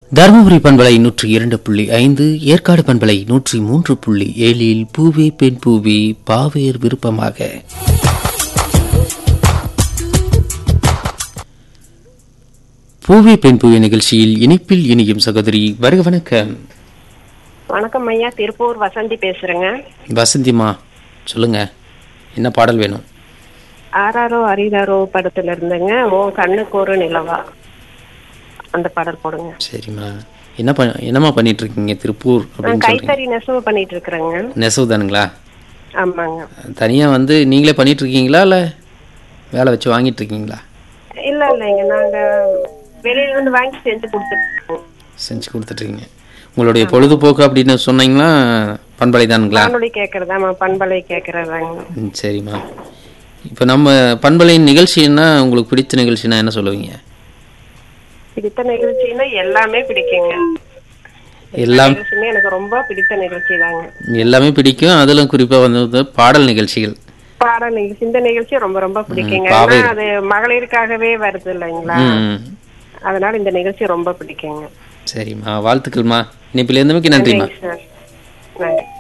தருமபுரி பண்பலை நூற்றி இரண்டு புள்ளி ஐந்து ஏற்காடு பண்பலை நூற்றி மூன்று புள்ளி ஏழில் பூவே பெண் பூவே பாவேர் விருப்பமாக பூவே பெண் பூவே நிகழ்ச்சியில் இனிப்பில் இனியும் சகோதரி வருக வணக்கம் வணக்கம் ஐயா திருப்பூர் வசந்தி பேசுறேங்க வசந்திமா சொல்லுங்க என்ன பாடல் வேணும் ஆறாரோ அரிதாரோ படத்துல இருந்துங்க ஓ கண்ணுக்கு ஒரு நிலவா அந்த பாடல் போடுங்க சரிம்மா என்ன ப என்னம்மா பண்ணிட்டு இருக்கீங்க திருப்பூர் நான் அப்படின்னு சொல்றீங்க கைத்தறி நெசவு பண்ணிட்டு இருக்கிறேங்க நெசவு தானுங்களா ஆமாங்க தனியாக வந்து நீங்களே பண்ணிட்டு இருக்கீங்களா இல்லை வேலை வச்சு வாங்கிட்டு இருக்கீங்களா இல்ல இல்லைங்க நாங்க வெளியில இருந்து வாங்கி செஞ்சு கொடுத்துருக்கோம் செஞ்சு கொடுத்துட்ருக்கீங்க உங்களுடைய பொழுதுபோக்கு அப்படின்னு சொன்னீங்கன்னா பண்பலை தானுங்களா வானொலி கேட்கறதாமா பண்பலை கேட்கறதாங்க ம், சரிம்மா இப்போ நம்ம பண்பலையின் நிகழ்ச்சின்னா உங்களுக்கு பிடித்த நிகழ்ச்சினா என்ன சொல்லுவீங்க பிடித்த நிகழ்ச்சின்னா எல்லாமே பிடிக்குங்க எல்லாம் நிகழ்ச்சியுமே எனக்கு ரொம்ப பிடித்த நிகழ்ச்சி தாங்க எல்லாமே பிடிக்கும் அதிலும் குறிப்பாக வந்து பாடல் நிகழ்ச்சிகள் பாடல் நிகழ்ச்சி இந்த நிகழ்ச்சி ரொம்ப ரொம்ப பிடிக்குங்க பாவை. ஏன்னா அது மகளிருக்காகவே வருது இல்லைங்களா ம் அதனால இந்த நிகழ்ச்சி ரொம்ப பிடிக்குங்க சரிம்மா வாழ்த்துக்கள்மா இனிப்பில் இருந்தமைக்கு நன்றிம்மா சார் நன்றி